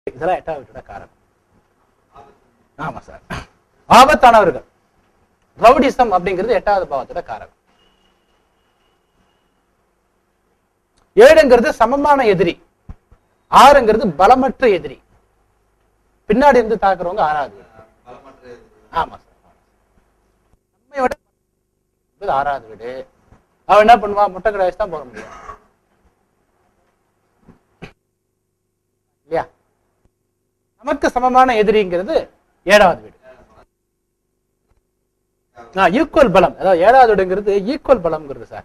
இதெல்லாம் எட்டாவது வீட்டோட காரணம் ஆமா சார் ஆபத்தானவர்கள் ரவுடிசம் அப்படிங்கிறது எட்டாவது பாவத்தோட காரணம் ஏழுங்கிறது சமமான எதிரி ஆறுங்கிறது பலமற்ற எதிரி பின்னாடி இருந்து தாக்குறவங்க ஆறாவது வீடு. பலமற்ற எதிரி. ஆமா சார் நம்மை விட இது ஆறாவது வீடு அவன் என்ன பண்ணுவான் முட்டை கடை தான் போக முடியும் இல்லையா நமக்கு சமமான எதிரிங்கிறது ஏழாவது வீடு ஈக்குவல் பலம் அதாவது ஏழாவது வீடுங்கிறது ஈக்குவல் பலம்ங்கிறது சார்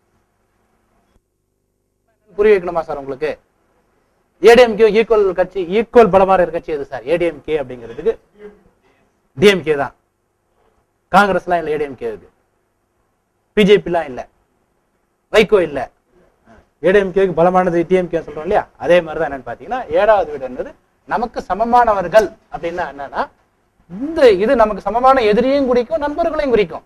புரிய வைக்கணுமா சார் உங்களுக்கு ஏடிஎம்கே ஈக்குவல் கட்சி ஈக்குவல் பலமா இருக்கிற கட்சி எது சார் ஏடிஎம்கே அப்படிங்கிறதுக்கு டிஎம்கே தான் காங்கிரஸ்லாம் இல்லை ஏடிஎம்கே இருக்கு பிஜேபிலாம் இல்லை வைகோ இல்லை ஏடிஎம்கேக்கு பலமானது டிஎம்கே சொல்றோம் இல்லையா அதே மாதிரி தான் என்னன்னு பார்த்தீங்கன்னா ஏழாவது வீடுன்றது நமக்கு சமமானவர்கள் அப்படின்னா என்னன்னா இந்த இது நமக்கு சமமான எதிரியும் குறிக்கும் நண்பர்களையும் குறிக்கும்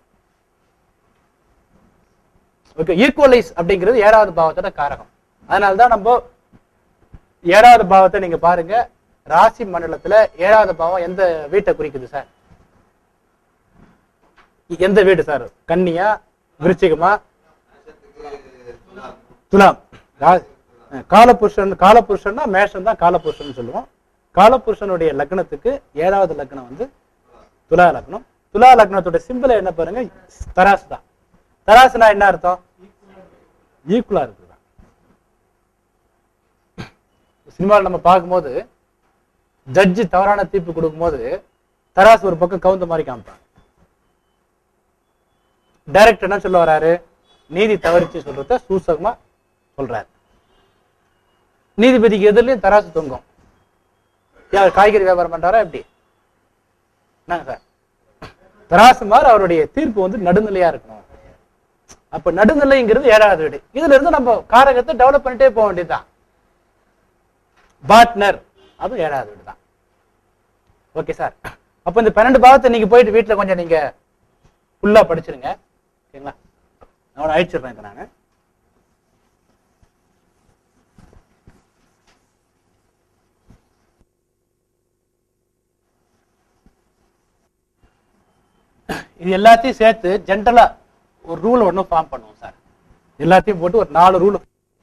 ஓகே ஈக்குவலைஸ் அப்படிங்கிறது ஏழாவது பாவத்தோட காரகம் அதனால தான் நம்ம ஏழாவது பாவத்தை நீங்க பாருங்க ராசி மண்டலத்துல ஏழாவது பாவம் எந்த வீட்டை குறிக்குது சார் எந்த வீடு சார் கன்னியா விருச்சிகமா மேஷத்துக்கு துலாம். துலாம் ரா- அஹ் காலபுருஷன் காலபுருஷன்னா மேஷம் தான் காலபுருஷன் சொல்லுவோம் காலபுருஷனுடைய லக்னத்துக்கு ஏழாவது லக்னம் வந்து துலா லக்னம் துலா லக்னத்தோட சிம்பிள் என்ன பாருங்க தராசு தான் தராசுனா என்ன அர்த்தம் ஈக்குவலா இருக்குதான் சினிமாவில் நம்ம பார்க்கும்போது ஜட்ஜி தவறான தீர்ப்பு கொடுக்கும்போது தராசு ஒரு பக்கம் கவுந்த மாதிரி காமிப்பாங்க டைரக்டர் என்ன சொல்ல வராரு நீதி தவறிச்சு சொல்றத சூசகமா சொல்றாரு நீதிபதிக்கு எதிரிலையும் தராசு தொங்கும் யார் காய்கறி வியாபாரம் பண்றாரா எப்படி என்னங்க சார் தராசு மாதிரி அவருடைய தீர்ப்பு வந்து நடுநிலையா இருக்கணும் அப்ப நடுநிலைங்கிறது ஏழாவது வீடு இதுல இருந்து நம்ம காரகத்தை டெவலப் பண்ணிட்டே போக வேண்டியதுதான் பார்ட்னர் அதுவும் ஏழாவது வீடு தான் ஓகே சார் அப்ப இந்த பன்னெண்டு பாவத்தை நீங்க போயிட்டு வீட்டுல கொஞ்சம் நீங்க ஃபுல்லா படிச்சிருங்க ஓகேங்களா நான் உன்னை அழிச்சிடுறேன் இதை நான் இது எல்லாத்தையும் சேர்த்து ஜென்ரலா ஒரு ரூல் ஒன்று ஃபார்ம் பண்ணுவோம் சார் எல்லாத்தையும் போட்டு ஒரு நாலு ரூல்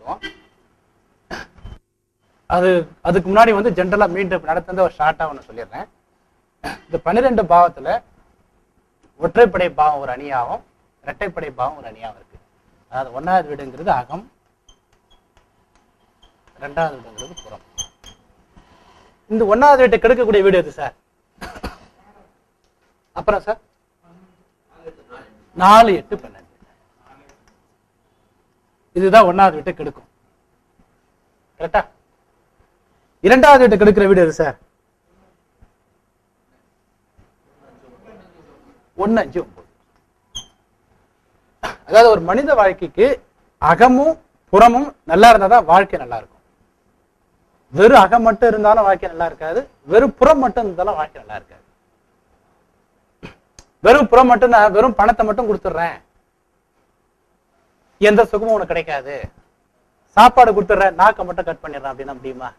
அது அதுக்கு முன்னாடி வந்து ஜென்ரலா மீண்டும் நடத்துனத ஒரு ஷார்ட்டா ஒன்று சொல்லிடுறேன் இந்த பன்னிரெண்டு பாவத்துல ஒற்றைப்படை பாவம் ஒரு அணியாகும் இரட்டைப்படை பாவம் ஒரு அணியாகவும் இருக்கு அதாவது ஒன்னாவது வீடுங்கிறது அகம் ரெண்டாவது வீடுங்கிறது புறம் இந்த ஒன்னாவது வீட்டை கெடுக்கக்கூடிய வீடு எது சார் அப்புறம் சார் நாலு எட்டு பன்னெண்டு இதுதான் ஒன்னாவது வீட்டை கெடுக்கும் கரெக்டா இரண்டாவது வீட்டை கெடுக்கிற வீடு எது சார் ஒன்னு அஞ்சு ஒன்பது அதாவது ஒரு மனித வாழ்க்கைக்கு அகமும் புறமும் நல்லா இருந்தாதான் வாழ்க்கை நல்லா இருக்கும் வெறும் அகம் மட்டும் இருந்தாலும் வாழ்க்கை நல்லா இருக்காது வெறும் புறம் மட்டும் இருந்தாலும் வாழ்க்கை நல்லா இருக்காது வெறும் புறம் மட்டும் நான் வெறும் பணத்தை மட்டும் கொடுத்துட்றேன் எந்த சுகமும் உனக்கு கிடைக்காது சாப்பாடு கொடுத்துட்றேன் நாக்கை மட்டும் கட் பண்ணிடுறேன் அப்படின்னா முடியுமா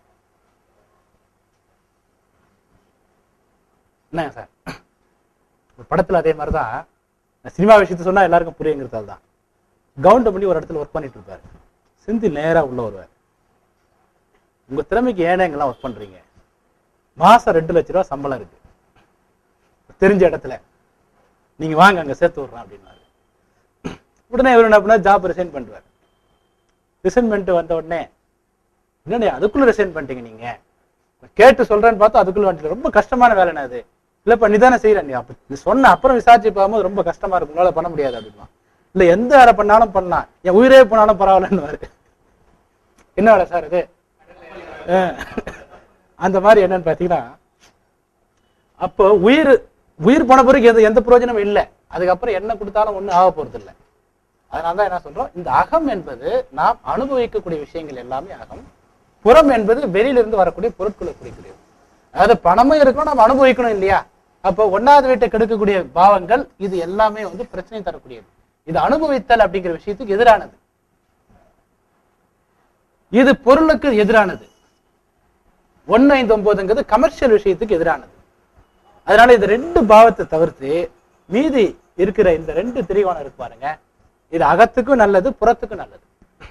என்னங்க சார் ஒரு படத்துல அதே மாதிரி தான் நான் சினிமா விஷயத்த சொன்னா எல்லாருக்கும் புரியுங்கிறதால தான் கவுண்ட் பண்ணி ஒரு இடத்துல ஒர்க் பண்ணிட்டு இருப்பாரு செந்தில் நேரா உள்ள வருவார் உங்க திறமைக்கு ஏன்னா எங்கெல்லாம் ஒர்க் பண்றீங்க மாசம் ரெண்டு லட்ச ரூபா சம்பளம் இருக்கு தெரிஞ்ச இடத்துல நீங்க வாங்க அங்க சேர்த்து விடுறேன் அப்படின்னாரு உடனே இவர் என்ன பண்ணா ஜாப் ரிசைன் பண்ணுவார் ரிசைன் பண்ணிட்டு வந்த உடனே என்னண்ணே அதுக்குள்ள ரிசைன் பண்ணிட்டீங்க நீங்க கேட்டு சொல்றேன்னு பார்த்தா அதுக்குள்ள வந்துட்டு ரொம்ப கஷ்டமான வேலைண்ணே அது இல்லப்பா நீ தானே செய்யற நீ அப்ப நீ சொன்ன அப்புறம் விசாரிச்சு பார்க்கும்போது ரொம்ப கஷ்டமா இருக்கும் உங்களால பண்ண முடியாது அப்படின்னா இல்ல எந்த வேலை பண்ணாலும் பண்ணலாம் என் உயிரே போனாலும் பரவாயில்லன்னு என்ன வேலை சார் இது அஹ். அந்த மாதிரி என்னன்னு பாத்தீங்கன்னா அப்போ உயிர் உயிர் போன பிறகு எந்த எந்த பிரயோஜனமும் இல்லை அதுக்கப்புறம் என்ன கொடுத்தாலும் ஒண்ணும் ஆக போறது இல்லை அதனால தான் என்ன சொல்றோம் இந்த அகம் என்பது நாம் அனுபவிக்கக்கூடிய விஷயங்கள் எல்லாமே அகம் புறம் என்பது வெளியிலிருந்து வரக்கூடிய பொருட்களை குறிக்கிறது அதாவது பணமும் இருக்கணும் நம்ம அனுபவிக்கணும் இல்லையா அப்போ ஒன்னாவது வீட்டை கெடுக்கக்கூடிய பாவங்கள் இது எல்லாமே வந்து பிரச்சனை தரக்கூடியது இது அனுபவித்தல் அப்படிங்கிற விஷயத்துக்கு எதிரானது இது பொருளுக்கு எதிரானது ஒன்னு ஐந்து ஒன்பதுங்கிறது கமர்ஷியல் விஷயத்துக்கு எதிரானது அதனால இந்த ரெண்டு பாவத்தை தவிர்த்து மீதி இருக்கிற இந்த ரெண்டு திரிகோணம் இருக்கு பாருங்க இது அகத்துக்கும் நல்லது புறத்துக்கும் நல்லது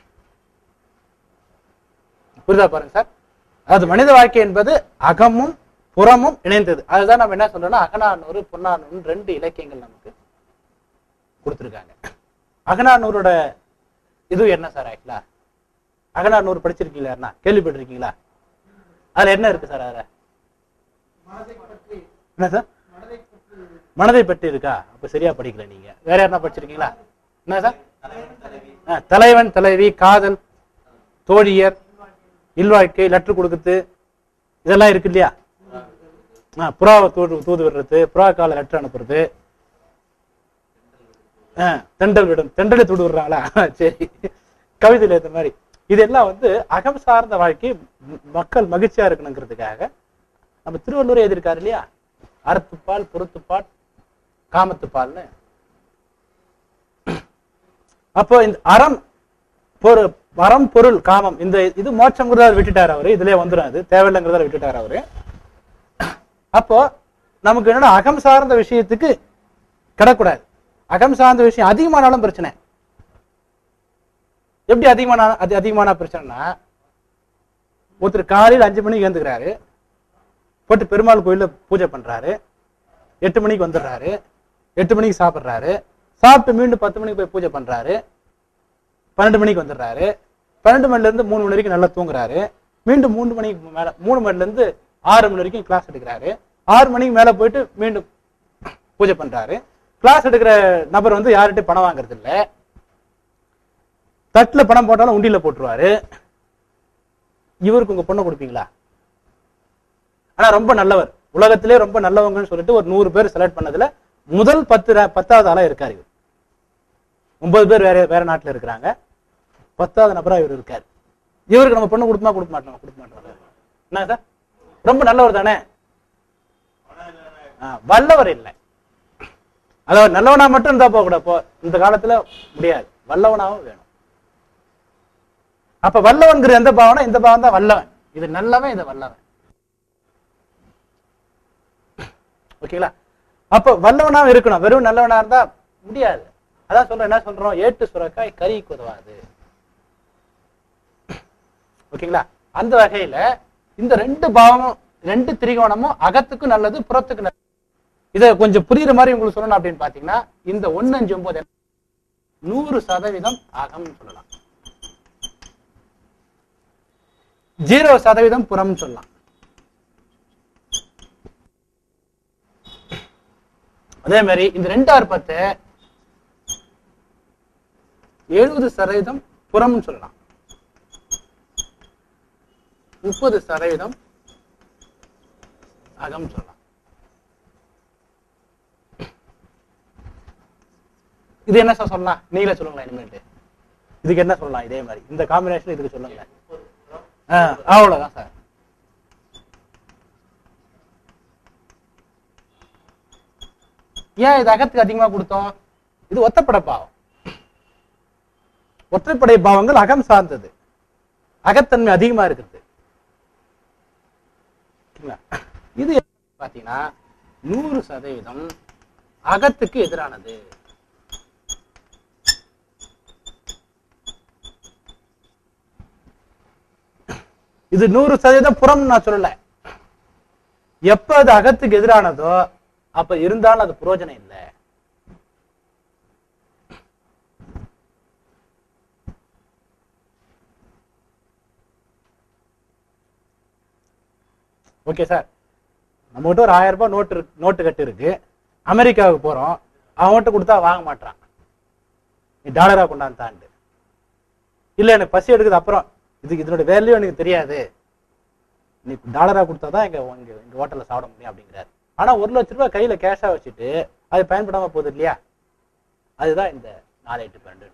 புரியுதா பாருங்க சார் அதாவது மனித வாழ்க்கை என்பது அகமும் புறமும் இணைந்தது அதுதான் நம்ம என்ன சொல்றோம்னா அகநானூறு புறநானூறு ரெண்டு இலக்கியங்கள் நமக்கு கொடுத்துருக்காங்க அகநானூரோட இது என்ன சார் ஆக்சுவலா அகநானூறு படிச்சிருக்கீங்களா யாருன்னா? கேள்விப்பட்டிருக்கீங்களா அதுல என்ன இருக்கு சார் அதுல என்ன சார் மனதை பற்றி இருக்கா அப்ப சரியா படிக்கல நீங்க வேற யாருன்னா படிச்சிருக்கீங்களா என்ன சார் ஆ, தலைவன் தலைவி காதல் தோழியர் இல்வாழ்க்கை லெட்டர் கொடுக்குறது இதெல்லாம் இருக்கு இல்லையா ஆ, புறாவை தூது தூது விடுறது புறா கால லெட்டர் அனுப்புறது ஆ, தெண்டல் விடும் தெண்டலை தூது விடுறாங்களா சரி கவிதையில இந்த மாதிரி இதெல்லாம் வந்து அகம் சார்ந்த வாழ்க்கை ம- மக்கள் மகிழ்ச்சியா இருக்கணுங்கிறதுக்காக நம்ம திருவள்ளுவர் எழுதியிருக்காரு இல்லையா அறத்துப்பால் பொறுத்துப்பால் காமத்துப்பால்னு அப்போ இந்த அறம் பொரு அறம் பொருள் காமம் இந்த இது மோட்சங்கிறத விட்டுட்டார் அவரு இதுலயே வந்துடும் அது தேவையில்லைங்கிறத விட்டுட்டார் அவரு அப்போ நமக்கு என்னன்னா அகம் சார்ந்த விஷயத்துக்கு கிடக்கூடாது அகம் சார்ந்த விஷயம் அதிகமானாலும் பிரச்சனை எப்படி அதிகமான அது அதிகமான பிரச்சனைனா ஒருத்தர் காலையில் அஞ்சு மணிக்கு எழுந்துக்கிறாரு போட்டு பெருமாள் கோயில்ல பூஜை பண்றாரு எட்டு மணிக்கு வந்துடுறாரு எட்டு மணிக்கு சாப்பிடுறாரு சாப்பிட்டு மீண்டும் பத்து மணிக்கு போய் பூஜை பண்றாரு பன்னெண்டு மணிக்கு வந்துடுறாரு பன்னெண்டு மணில இருந்து மூணு மணி வரைக்கும் நல்லா தூங்குறாரு மீண்டும் மூணு மணிக்கு மேல மூணு மணில இருந்து ஆறு மணி வரைக்கும் கிளாஸ் எடுக்கிறாரு ஆறு மணிக்கு மேல போயிட்டு மீண்டும் பூஜை பண்றாரு கிளாஸ் எடுக்கிற நபர் வந்து யார்கிட்ட பணம் வாங்குறது இல்ல தட்டுல பணம் போட்டாலும் உண்டியில போட்டுருவாரு இவருக்கு உங்க பொண்ணை கொடுப்பீங்களா ஆனா ரொம்ப நல்லவர் உலகத்திலே ரொம்ப நல்லவங்கன்னு சொல்லிட்டு ஒரு நூறு பேர் செலக்ட் பண்ணதுல முதல் பத்து ர- பத்தாவது ஆளா இருக்காரு இவர் ஒன்பது பேர் வேற வேற நாட்டுல இருக்கிறாங்க பத்தாவது நபரா இவர் இருக்காரு இவருக்கு நம்ம பொண்ணு கொடுப்போமா கொடுக்க மாட்டோம் கொடுக்க மாட்டோம் என்ன சார் ரொம்ப நல்லவர் தானே ஆ, வல்லவர் இல்லை அதாவது நல்லவனா மட்டும் இருந்தா போக கூட போ இந்த காலத்துல முடியாது வல்லவனாவும் வேணும் அப்ப வல்லவன்கிற எந்த பாவனா இந்த பாவம் தான் வல்லவன் இது நல்லவன் இது வல்லவன் ஓகேங்களா அப்ப வல்லவனாவும் இருக்கணும் வெறும் நல்லவனா இருந்தா முடியாது அதான் சொல்றோம் என்ன சொல்றோம் ஏட்டு சுரக்காய் கறிக்கு உதவாது ஓகேங்களா அந்த வகையில இந்த ரெண்டு பாவமும் ரெண்டு திரிகோணமும் அகத்துக்கும் நல்லது புறத்துக்கு நல்லது இதை கொஞ்சம் புரியுற மாதிரி உங்களுக்கு சொல்லணும் அப்படின்னு பாத்தீங்கன்னா இந்த ஒன்னு அஞ்சு ஒன்பது நூறு சதவீதம் அகம்னு சொல்லலாம் ஜீரோ சதவீதம் புறம்னு சொல்லலாம் அதே மாதிரி இந்த ரெண்டாறு பத்து எழுபது சதவீதம் புறம்னு சொல்லலாம் முப்பது சதவீதம் அகம் சொல்லலாம் இது என்ன சார் சொல்லலாம் நீங்களே சொல்லுங்களேன் இனிமேட்டு இதுக்கு என்ன சொல்லலாம் இதே மாதிரி இந்த காம்பினேஷன் இதுக்கு சொல்லுங்க ஆ, அவ்வளவுதான் சார் ஏன் இது அகத்துக்கு அதிகமா கொடுத்தோம் இது ஒத்தப்படை பாவம் ஒற்றைப்படை பாவங்கள் அகம் சார்ந்தது அகத்தன்மை அதிகமா இருக்குது ஓகேங்களா? இது பாத்தீங்கன்னா நூறு சதவீதம் அகத்துக்கு எதிரானது இது நூறு சதவீதம் புறம் நான் சொல்லல எப்ப அது அகத்துக்கு எதிரானதோ அப்ப இருந்தாலும் அது பிரயோஜனம் இல்லை ஓகே சார் நம்மகிட்ட ஒரு ஆயிரம் ரூபாய் நோட்டு இருக்கு- நோட்டு கட்டு இருக்கு அமெரிக்காவுக்கு போறோம் அவன்கிட்ட கொடுத்தா வாங்க மாட்டான் நீ டாலரா கொண்டாந்தாண்டு இல்ல எனக்கு பசி எடுக்குது அப்புறம் இதுக்கு இதனோட வேல்யூ எனக்கு தெரியாது நீ டாலரா கொடுத்தாதான் எங்க இங்க எங்க ஹோட்டல்ல சாப்பிட முடியும் அப்படிங்கிறாரு ஆனா ஒரு லட்ச ரூபாய் கையில கேஷா வச்சுட்டு அது பயன்படாம போகுது இல்லையா அதுதான் இந்த நாலு எட்டு பன்னெண்டு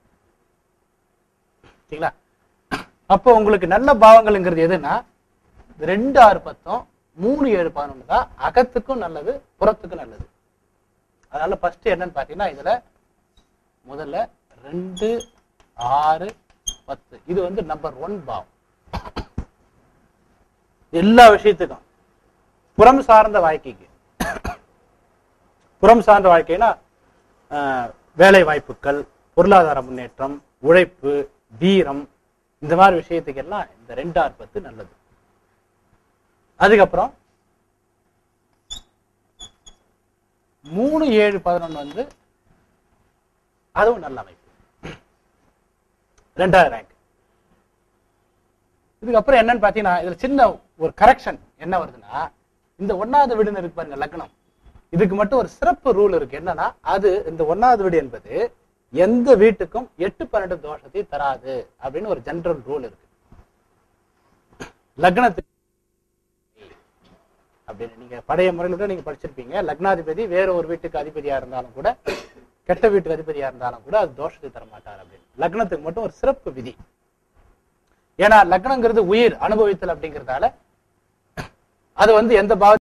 சரிங்களா அப்போ உங்களுக்கு நல்ல பாவங்கள்ங்கிறது எதுன்னா ரெண்டு ஆறு பத்தும் மூணு ஏழு பதினொன்று தான் அகத்துக்கும் நல்லது புறத்துக்கும் நல்லது அதனால ஃபர்ஸ்ட் என்னன்னு பார்த்தீங்கன்னா இதுல முதல்ல ரெண்டு ஆறு பத்து இது வந்து நம்பர் ஒன் பாவம் எல்லா விஷயத்துக்கும் புறம் சார்ந்த வாழ்க்கைக்கு புறம் சார்ந்த வாழ்க்கைனா ஆஹ், வேலை வாய்ப்புகள் பொருளாதார முன்னேற்றம் உழைப்பு வீரம் இந்த மாதிரி விஷயத்துக்கெல்லாம் இந்த ரெண்டார் பத்து நல்லது அதுக்கப்புறம் மூணு ஏழு பதினொன்று வந்து அதுவும் நல்ல அமைப்பு ரெண்டாவது ரேங்க் இதுக்கப்புறம் என்னன்னு பாத்தீங்கன்னா இதுல சின்ன ஒரு கரெக்ஷன் என்ன வருதுன்னா இந்த ஒன்னாவது வீடுன்னு இருக்கு பாருங்க லக்னம் இதுக்கு மட்டும் ஒரு சிறப்பு ரூல் இருக்கு என்னன்னா அது இந்த ஒன்னாவது வீடு என்பது எந்த வீட்டுக்கும் எட்டு பன்னெண்டு தோஷத்தை தராது அப்படின்னு ஒரு ஜெனரல் ரூல் இருக்கு லக்னத்துக்கு அப்படின்னு நீங்க பழைய முறையில கூட நீங்க படிச்சிருப்பீங்க லக்னாதிபதி வேற ஒரு வீட்டுக்கு அதிபதியா இருந்தாலும் கூட கெட்ட வீட்டுக்கு அதிபதியா இருந்தாலும் கூட அது தோஷத்தை தர மாட்டார் அப்படின்னு லக்னத்துக்கு மட்டும் ஒரு சிறப்பு விதி ஏன்னா லக்னங்கிறது உயிர் அனுபவித்தல் அப்படிங்கறதால அது வந்து எந்த பாவ